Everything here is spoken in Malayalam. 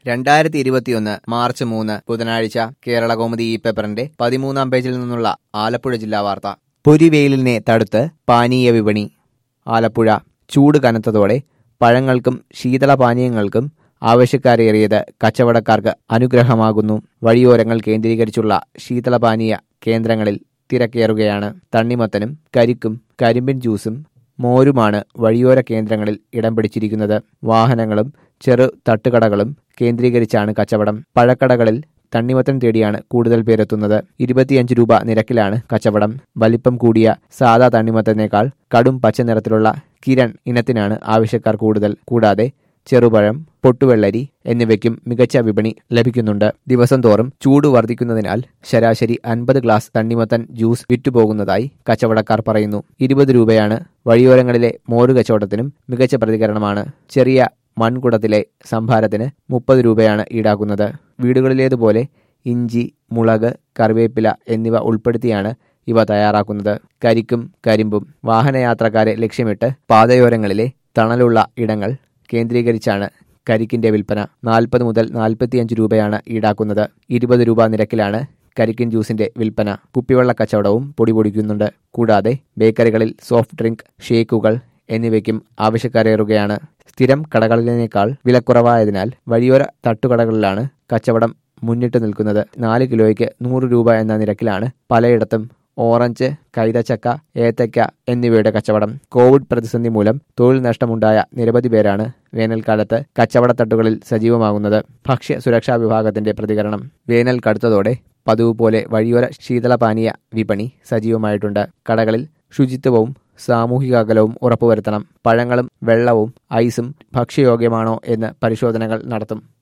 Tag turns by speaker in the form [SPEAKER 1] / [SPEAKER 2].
[SPEAKER 1] രണ്ടായിരത്തി ഇരുപത്തിയൊന്ന് മാർച്ച് മൂന്ന് ബുധനാഴ്ച കേരളകൗമുദി ഈ പേപ്പറിന്റെ പതിമൂന്നാം പേജിൽ നിന്നുള്ള ആലപ്പുഴ ജില്ലാ വാർത്ത പൊരിവെയിലിനെ തടുത്ത് പാനീയ വിപണി ആലപ്പുഴ ചൂട് കനത്തതോടെ പഴങ്ങൾക്കും ശീതളപാനീയങ്ങൾക്കും ആവശ്യക്കാരേറിയത് കച്ചവടക്കാർക്ക് അനുഗ്രഹമാകുന്നു വഴിയോരങ്ങൾ കേന്ദ്രീകരിച്ചുള്ള ശീതളപാനീയ കേന്ദ്രങ്ങളിൽ തിരക്കേറുകയാണ് തണ്ണിമത്തനും കരിക്കും കരിമ്പിൻ ജ്യൂസും മോരുമാണ് വഴിയോര കേന്ദ്രങ്ങളിൽ ഇടം പിടിച്ചിരിക്കുന്നത് വാഹനങ്ങളും ചെറു തട്ടുകടകളും കേന്ദ്രീകരിച്ചാണ് കച്ചവടം പഴക്കടകളിൽ തണ്ണിമത്തൻ തേടിയാണ് കൂടുതൽ പേരെത്തുന്നത് ഇരുപത്തിയഞ്ച് രൂപ നിരക്കിലാണ് കച്ചവടം വലിപ്പം കൂടിയ സാദാ തണ്ണിമത്തനേക്കാൾ കടും പച്ച നിറത്തിലുള്ള കിരൺ ഇനത്തിനാണ് ആവശ്യക്കാർ കൂടുതൽ കൂടാതെ ചെറുപഴം പൊട്ടുവെള്ളരി എന്നിവയ്ക്കും മികച്ച വിപണി ലഭിക്കുന്നുണ്ട് ദിവസം തോറും ചൂട് വർദ്ധിക്കുന്നതിനാൽ ശരാശരി അൻപത് ഗ്ലാസ് തണ്ണിമത്തൻ ജ്യൂസ് വിറ്റുപോകുന്നതായി കച്ചവടക്കാർ പറയുന്നു ഇരുപത് രൂപയാണ് വഴിയോരങ്ങളിലെ മോര് കച്ചവടത്തിനും മികച്ച പ്രതികരണമാണ് ചെറിയ മൺകുടത്തിലെ സംഭാരത്തിന് മുപ്പത് രൂപയാണ് ഈടാക്കുന്നത് വീടുകളിലേതുപോലെ ഇഞ്ചി മുളക് കറിവേപ്പില എന്നിവ ഉൾപ്പെടുത്തിയാണ് ഇവ തയ്യാറാക്കുന്നത് കരിക്കും കരിമ്പും വാഹനയാത്രക്കാരെ ലക്ഷ്യമിട്ട് പാതയോരങ്ങളിലെ തണലുള്ള ഇടങ്ങൾ കേന്ദ്രീകരിച്ചാണ് കരിക്കിന്റെ വിൽപ്പന നാൽപ്പത് മുതൽ നാൽപ്പത്തിയഞ്ച് രൂപയാണ് ഈടാക്കുന്നത് ഇരുപത് രൂപ നിരക്കിലാണ് കരിക്കിൻ ജ്യൂസിന്റെ വിൽപ്പന കുപ്പിവെള്ള കച്ചവടവും പൊടിപൊടിക്കുന്നുണ്ട് കൂടാതെ ബേക്കറികളിൽ സോഫ്റ്റ് ഡ്രിങ്ക് ഷേക്കുകൾ എന്നിവയ്ക്കും ആവശ്യക്കാരേറുകയാണ് സ്ഥിരം കടകളിലേക്കാൾ വിലക്കുറവായതിനാൽ വഴിയോര തട്ടുകടകളിലാണ് കച്ചവടം മുന്നിട്ട് നിൽക്കുന്നത് നാല് കിലോയ്ക്ക് നൂറ് രൂപ എന്ന നിരക്കിലാണ് പലയിടത്തും ഓറഞ്ച് കൈതച്ചക്ക ഏത്തയ്ക്ക എന്നിവയുടെ കച്ചവടം കോവിഡ് പ്രതിസന്ധി മൂലം തൊഴിൽ നഷ്ടമുണ്ടായ നിരവധി പേരാണ് വേനൽക്കാലത്ത് കച്ചവട തട്ടുകളിൽ സജീവമാകുന്നത് ഭക്ഷ്യ സുരക്ഷാ വിഭാഗത്തിന്റെ പ്രതികരണം വേനൽ കടുത്തതോടെ പതിവ് പോലെ വഴിയോര ശീതളപാനീയ വിപണി സജീവമായിട്ടുണ്ട് കടകളിൽ ശുചിത്വവും സാമൂഹിക അകലവും ഉറപ്പുവരുത്തണം പഴങ്ങളും വെള്ളവും ഐസും ഭക്ഷ്യയോഗ്യമാണോ എന്ന് പരിശോധനകൾ നടത്തും